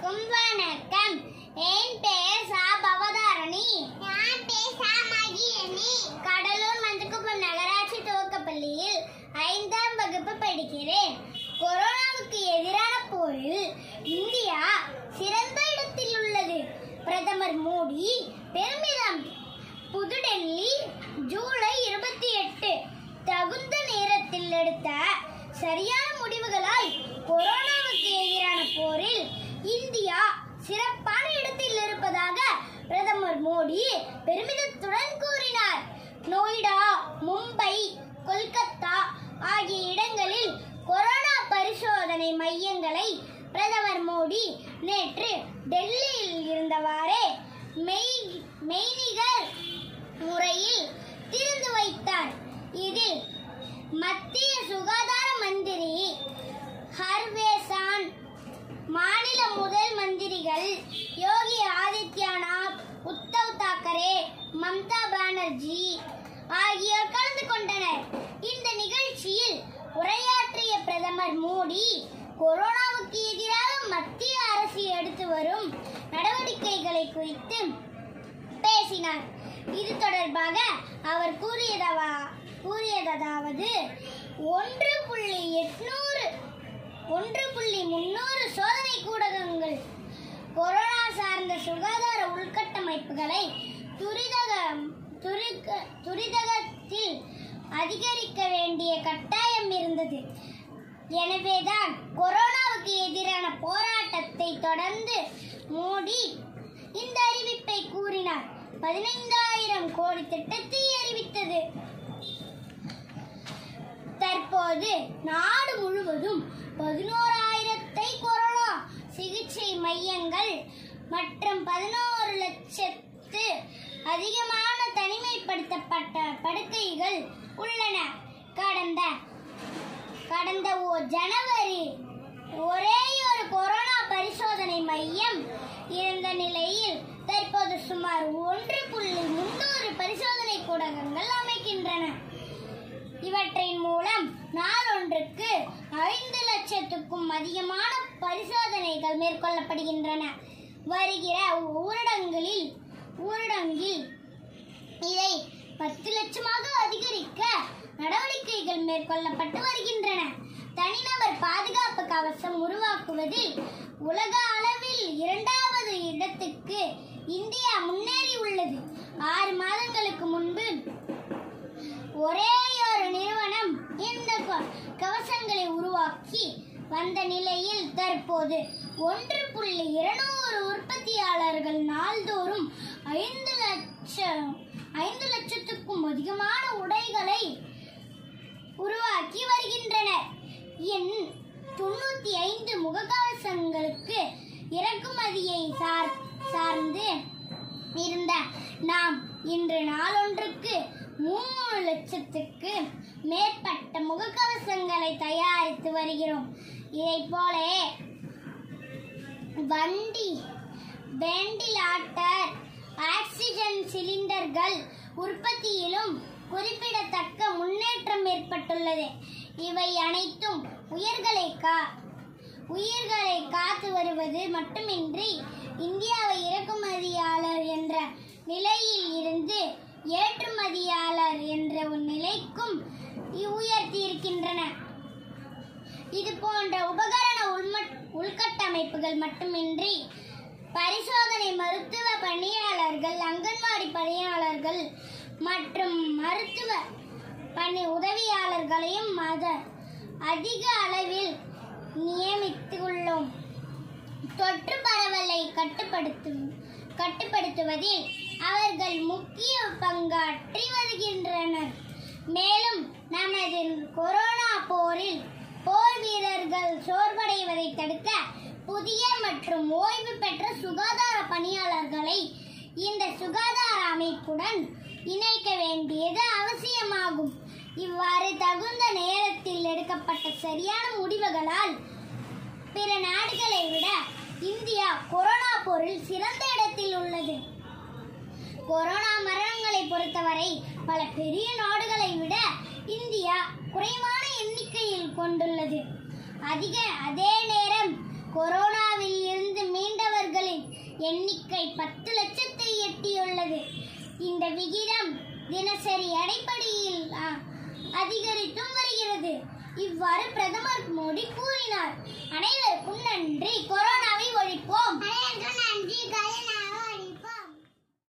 அனைவருக்கும் வணக்கம் என் பெயர் சா பவதாரணி நான் பேசா மகிழனி கடலூர் மந்தக்குப்பம் நகராட்சி துவக்கப்பள்ளியில் ஐந்தாம் வகுப்பு படிக்கிறேன் கொரோனாவுக்கு எதிரான போரில் இந்தியா சிறந்த இடத்தில் உள்ளது பிரதமர் மோடி பெருமிதம் புதுடெல்லி ஜூலை இருபத்தி எட்டு தகுந்த நேரத்தில் எடுத்த சரியான முடிவுகளால் கொரோனாவுக்கு எதிரான போரில் இந்தியா சிறப்பான இடத்தில் இருப்பதாக பிரதமர் மோடி பெருமிதத்துடன் கூறினார் நொய்டா மும்பை கொல்கத்தா ஆகிய இடங்களில் கொரோனா பரிசோதனை மையங்களை பிரதமர் மோடி நேற்று டெல்லியில் இருந்தவாறே மெய் மெய்நிகர் முறையில் திறந்து வைத்தார் இதில் மத்திய சுகாதார மந்திரி ஹர்வேசான் மாநில முதல் மந்திரிகள் யோகி ஆதித்யநாத் உத்தவ் தாக்கரே மம்தா பானர்ஜி ஆகியோர் கலந்து கொண்டனர் இந்த நிகழ்ச்சியில் உரையாற்றிய பிரதமர் மோடி கொரோனாவுக்கு எதிராக மத்திய அரசு எடுத்து வரும் நடவடிக்கைகளை குறித்து பேசினார் இது தொடர்பாக அவர் கூறியதவா கூறியதாவது ஒன்று புள்ளி எட்நூறு ஒன்று புள்ளி முன்னூறு சோதனை கூடகங்கள் கொரோனா சார்ந்த சுகாதார உள்கட்டமைப்புகளை துரிதக துரிக துரிதகத்தில் அதிகரிக்க வேண்டிய கட்டாயம் இருந்தது எனவேதான் கொரோனாவுக்கு எதிரான போராட்டத்தை தொடர்ந்து மோடி இந்த அறிவிப்பை கூறினார் பதினைந்தாயிரம் கோடி திட்டத்தை அறிவித்தது தற்போது நாடு முழுவதும் பதினோராயிரத்தை கொரோனா சிகிச்சை மையங்கள் மற்றும் பதினோரு லட்சத்து அதிகமான தனிமைப்படுத்தப்பட்ட படுக்கைகள் உள்ளன கடந்த கடந்த ஓ ஜனவரி ஒரே ஒரு கொரோனா பரிசோதனை மையம் இருந்த நிலையில் தற்போது சுமார் ஒன்று புள்ளி முன்னூறு பரிசோதனை கூடகங்கள் அமைக்கின்றன இவற்றின் மூலம் நாளொன்றுக்கு ஐந்து லட்சத்துக்கும் அதிகமான பரிசோதனைகள் மேற்கொள்ளப்படுகின்றன வருகிற ஊரடங்களில் ஊரடங்கில் இதை பத்து லட்சமாக அதிகரிக்க நடவடிக்கைகள் மேற்கொள்ளப்பட்டு வருகின்றன தனிநபர் பாதுகாப்பு கவசம் உருவாக்குவதில் உலக அளவில் இரண்டாவது இடத்துக்கு இந்தியா முன்னேறி உள்ளது ஆறு மாதங்களுக்கு முன்பு ஒரே ஒரு நிறுவனம் இந்த க- கவசங்களை உருவாக்கி வந்த நிலையில் தற்போது ஒன்று புள்ளி இருநூறு உற்பத்தியாளர்கள் நாள்தோறும் ஐந்து லட்சம் ஐந்து லட்சத்துக்கும் அதிகமான உடைகளை உருவாக்கி வருகின்றனர் என் தொண்ணூத்தி ஐந்து முகக்கவசங்களுக்கு இறக்குமதியை சார் சார்ந்து இருந்த நாம் இன்று நாளொன்றுக்கு மூணு லட்சத்துக்கு மேற்பட்ட முகக்கவசங்களை தயாரித்து வருகிறோம் இதைப் போலே வண்டி வெண்டிலாட்டர் ஆக்சிஜன் சிலிண்டர்கள் உற்பத்தியிலும் குறிப்பிடத்தக்க முன்னேற்றம் ஏற்பட்டுள்ளது இவை அனைத்தும் உயிர்களை கா உயிர்களை காத்து வருவது மட்டுமின்றி இந்தியாவை இறக்குமதியாளர் என்ற நிலையில் இருந்து ஏற்றுமதியாளர் என்ற ஒரு நிலைக்கும் உயர்த்தி இருக்கின்றன இது போன்ற உபகரண உள்மட் உள்கட்டமைப்புகள் மட்டுமின்றி பரிசோதனை மருத்துவ பணியாளர்கள் அங்கன்வாடி பணியாளர்கள் மற்றும் மருத்துவ பணி உதவியாளர்களையும் மத அதிக அளவில் நியமித்துள்ளோம் தொற்று பரவலை கட்டுப்படுத்தும் கட்டுப்படுத்துவதில் அவர்கள் முக்கிய பங்காற்றி வருகின்றனர் மேலும் நமது கொரோனா போரில் போர் வீரர்கள் சோர்வடைவதை தடுக்க புதிய மற்றும் ஓய்வு பெற்ற சுகாதார பணியாளர்களை இந்த சுகாதார அமைப்புடன் இணைக்க வேண்டியது அவசியமாகும் இவ்வாறு தகுந்த நேரத்தில் எடுக்கப்பட்ட சரியான முடிவுகளால் பிற நாடுகளை விட இந்தியா கொரோனா போரில் சிறந்த இடத்தில் உள்ளது கொரோனா மரணங்களை பொறுத்தவரை பல பெரிய நாடுகளை விட இந்தியா குறைவான எண்ணிக்கையில் கொண்டுள்ளது அதிக அதே நேரம் கொரோனாவில் இருந்து மீண்ட எண்ணிக்கை பத்து லட்சத்தை எட்டியுள்ளது இந்த விகிதம் தினசரி அடிப்படையில் ஆ, அதிகரித்தும் வருகிறது இவ்வாறு பிரதமர் மோடி கூறினார் அனைவருக்கும் நன்றி கொரோனா